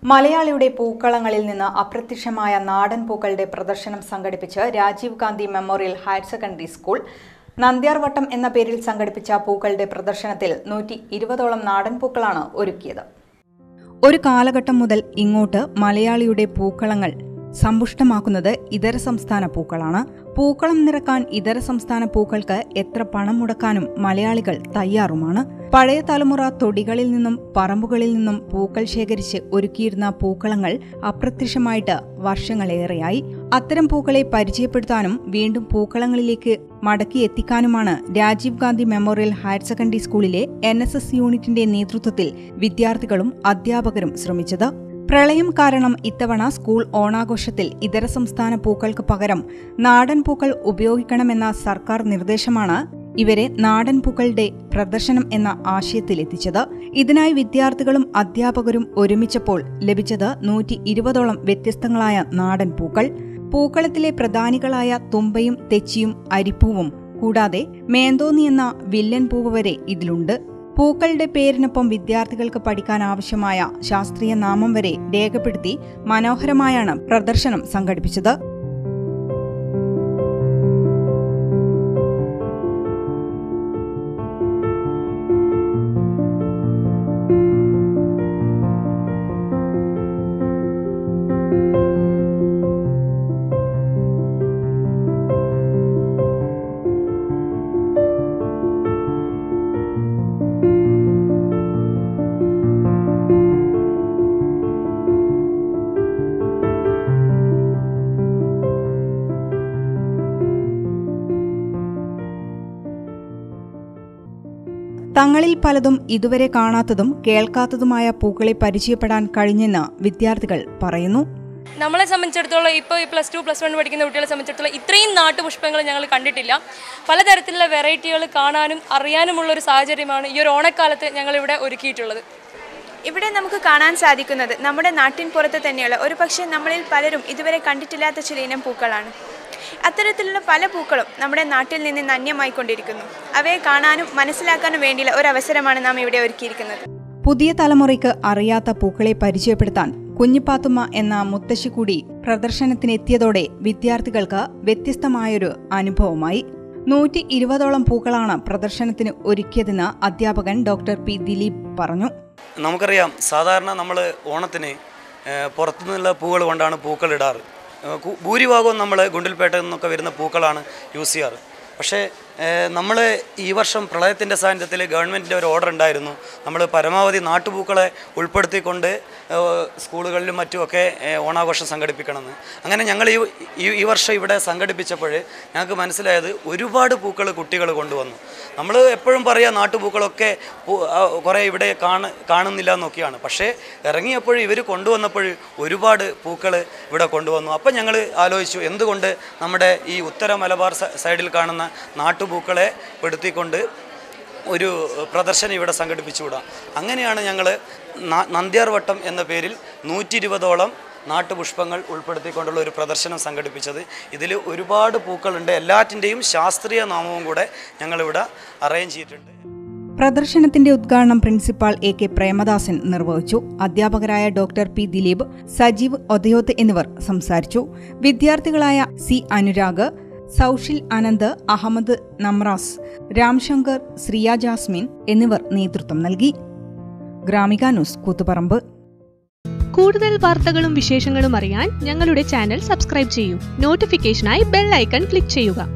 മലയാളിയുടെ പൂക്കളങ്ങളിൽ നിന്ന് അപ്രത്യക്ഷമായ നാടൻ പൂക്കളുടെ പ്രദർശനം സംഘടിപ്പിച്ച് Rajiv Gandhi memorial higher secondary school Nandyarvattam എന്ന പേരിൽ സംഘടിപ്പിച്ച പൂക്കളുടെ പ്രദർശനത്തിൽ നൂറ്റി ഇരുപതോളം നാടൻ പൂക്കളാണ് ഒരുക്കിയത് ഒരു കാലഘട്ടം മുതൽ ഇങ്ങോട്ട് മലയാളിയുടെ പൂക്കളങ്ങൾ സമ്പുഷ്ടമാക്കുന്നത് ഇതര സംസ്ഥാന പൂക്കളാണ് പൂക്കളം നിറക്കാൻ ഇതര സംസ്ഥാന പൂക്കൾക്ക് എത്ര പണം മുടക്കാനും മലയാളികൾ തയ്യാറുമാണ് പഴയ തലമുറ തൊടികളിൽ നിന്നും പറമ്പുകളിൽ നിന്നും പൂക്കൾ ശേഖരിച്ച് ഒരുക്കിയിരുന്ന പൂക്കളങ്ങൾ അപ്രത്യക്ഷമായിട്ട് വർഷങ്ങളേറെയായി അത്തരം പൂക്കളെ പരിചയപ്പെടുത്താനും വീണ്ടും പൂക്കളങ്ങളിലേക്ക് മടക്കി എത്തിക്കാനുമാണ് Rajiv Gandhi memorial higher secondary സ്കൂളിലെ എൻ യൂണിറ്റിന്റെ നേതൃത്വത്തിൽ വിദ്യാർത്ഥികളും അധ്യാപകരും ശ്രമിച്ചത് പ്രളയം കാരണം ഇത്തവണ സ്കൂൾ ഓണാഘോഷത്തിൽ ഇതര സംസ്ഥാന പൂക്കൾക്ക് പകരം നാടൻ പൂക്കൾ ഉപയോഗിക്കണമെന്ന സർക്കാർ നിർദ്ദേശമാണ് ഇവരെ നാടൻ പൂക്കളുടെ പ്രദർശനം എന്ന ആശയത്തിലെത്തിച്ചത് ഇതിനായി വിദ്യാർത്ഥികളും അധ്യാപകരും ഒരുമിച്ചപ്പോൾ ലഭിച്ചത് നൂറ്റി ഇരുപതോളം വ്യത്യസ്തങ്ങളായ നാടൻ പൂക്കൾ പൂക്കളത്തിലെ പ്രധാനികളായ തുമ്പയും തെച്ചിയും അരിപ്പൂവും കൂടാതെ മേന്തോന്നി എന്ന വില്ലൻ പൂവ് വരെ ഇതിലുണ്ട് പൂക്കളുടെ പേരിനൊപ്പം വിദ്യാർത്ഥികൾക്ക് പഠിക്കാൻ ആവശ്യമായ ശാസ്ത്രീയ നാമം വരെ രേഖപ്പെടുത്തി മനോഹരമായാണ് പ്രദർശനം സംഘടിപ്പിച്ചത് തങ്ങളിൽ പലതും ഇതുവരെ കാണാത്തതും കേൾക്കാത്തതുമായ പൂക്കളെ പരിചയപ്പെടാൻ കഴിഞ്ഞെന്ന് വിദ്യാർത്ഥികൾ പറയുന്നു നമ്മളെ സംബന്ധിച്ചിടത്തോളം ഇപ്പോൾ ഈ പ്ലസ് ടു പ്ലസ് വൺ പഠിക്കുന്ന കുട്ടികളെ സംബന്ധിച്ചിടത്തോളം ഇത്രയും നാട്ടുപുഷ്പങ്ങൾ ഞങ്ങൾ കണ്ടിട്ടില്ല പലതരത്തിലുള്ള വെറൈറ്റികൾ കാണാനും അറിയാനുമുള്ള ഒരു സാഹചര്യമാണ് ഈ ഒരു ഓണക്കാലത്ത് ഞങ്ങളിവിടെ ഒരുക്കിയിട്ടുള്ളത് ഇവിടെ നമുക്ക് കാണാൻ സാധിക്കുന്നത് നമ്മുടെ നാട്ടിൻ പുറത്ത് തന്നെയുള്ള ഒരു പക്ഷേ നമ്മളിൽ പലരും ഇതുവരെ കണ്ടിട്ടില്ലാത്ത ചില ഇനം പൂക്കളാണ് അത്തരത്തിലുള്ള പല പൂക്കളും നമ്മുടെ നാട്ടിൽ നിന്ന് നന്യമായിക്കൊണ്ടിരിക്കുന്നു അവയെ കാണാനും മനസ്സിലാക്കാനും വേണ്ടിയുള്ള ഒരു അവസരമാണ് നാം ഇവിടെ ഒരുക്കിയിരിക്കുന്നത് പുതിയ തലമുറയ്ക്ക് അറിയാത്ത പൂക്കളെ പരിചയപ്പെടുത്താൻ കുഞ്ഞിപ്പാത്തുമ്മ എന്ന മുത്തശ്ശി കൂടി പ്രദർശനത്തിനെത്തിയതോടെ വിദ്യാർത്ഥികൾക്ക് വ്യത്യസ്തമായൊരു അനുഭവമായി നൂറ്റി ഇരുപതോളം പൂക്കളാണ് പ്രദർശനത്തിന് ഒരുക്കിയതെന്ന് അധ്യാപകൻ ഡോക്ടർ പി ദിലീപ് പറഞ്ഞു നമുക്കറിയാം സാധാരണ നമ്മൾ ഓണത്തിന് ഏഹ്, പുറത്തുനിന്നുള്ള പൂക്കൾ കൊണ്ടാണ് പൂക്കൾ ഇടാറ് ഏഹ്, കു- ഭൂരിഭാഗവും നമ്മൾ ഗുണ്ടിൽപേട്ടയിൽ നിന്നൊക്കെ വരുന്ന പൂക്കളാണ് യൂസ് ചെയ്യാറ് പക്ഷേ നമ്മൾ ഈ വർഷം പ്രളയത്തിൻ്റെ സാന്നിധ്യത്തിൽ ഗവൺമെൻറ്റിൻ്റെ ഒരു ഓർഡർ ഉണ്ടായിരുന്നു നമ്മൾ പരമാവധി നാട്ടുപൂക്കളെ ഉൾപ്പെടുത്തിക്കൊണ്ട് ഏഹ്, സ്കൂളുകളിലും മറ്റുമൊക്കെ ഏഹ്, ഓണാഘോഷം സംഘടിപ്പിക്കണമെന്ന് അങ്ങനെ ഞങ്ങൾ ഈ ഈ- ഈ വർഷം ഇവിടെ സംഘടിപ്പിച്ചപ്പോൾ ഞങ്ങൾക്ക് മനസ്സിലായത് ഒരുപാട് പൂക്കൾ കുട്ടികൾ കൊണ്ടുവന്നു നമ്മൾ എപ്പോഴും പറയുക നാട്ടുപൂക്കളൊക്കെ പൂ- ആ, കുറേ ഇവിടെ കാണ കാണുന്നില്ല എന്നൊക്കെയാണ് പക്ഷേ ഇറങ്ങിയപ്പോൾ ഇവർ കൊണ്ടുവന്നപ്പോൾ ഒരുപാട് പൂക്കൾ ഇവിടെ കൊണ്ടുവന്നു അപ്പം ഞങ്ങൾ ആലോചിച്ചു എന്തുകൊണ്ട് നമ്മുടെ ഈ ഉത്തര മലബാർ സ- സൈഡിൽ കാണുന്ന നാട്ടുപൂക്കളെ പെടുത്തിക്കൊണ്ട് ഒരു പ്രദർശനം ഇവിടെ സംഘടിപ്പിച്ചുകൂടാ അങ്ങനെയാണ് ഞങ്ങൾ നന്ദ്യാർവട്ടം എന്ന പേരിൽ നൂറ്റി ഇരുപതോളം നാട്ടുപുഷ്പങ്ങൾ ഉൾപ്പെടുത്തിക്കൊണ്ടുള്ള ഒരു പ്രദർശനം സംഘടിപ്പിച്ചത് ഇതിൽ ഒരുപാട് പൂക്കളുണ്ട് എല്ലാറ്റിൻ്റെയും ശാസ്ത്രീയ നാമവും കൂടെ ഞങ്ങളിവിടെ അറേഞ്ച് ചെയ്തിട്ടുണ്ട് പ്രദർശനത്തിന്റെ ഉദ്ഘാടനം പ്രിൻസിപ്പാൾ എ കെ പ്രേമദാസൻ നിർവഹിച്ചു അധ്യാപകരായ ഡോക്ടർ പി ദിലീപ് സജീവ് ഒതയോത്ത് എന്നിവർ സംസാരിച്ചു വിദ്യാർത്ഥികളായ സി അനുരാഗ് സൗഷിൽ അനന്ത് അഹമ്മദ് നമ്രാസ് രാംശങ്കർ ശ്രിയ ജാസ്മിൻ എന്നിവർ നേതൃത്വം നൽകി ഗ്രാമിക ന്യൂസ് കൂത്തുപറമ്പ് കൂടുതൽ വാർത്തകളും വിശേഷങ്ങളും അറിയാൻ ഞങ്ങളുടെ ചാനൽ സബ്സ്ക്രൈബ് ചെയ്യൂ നോട്ടിഫിക്കേഷനായി ബെൽ ഐക്കൺ ക്ലിക്ക് ചെയ്യുക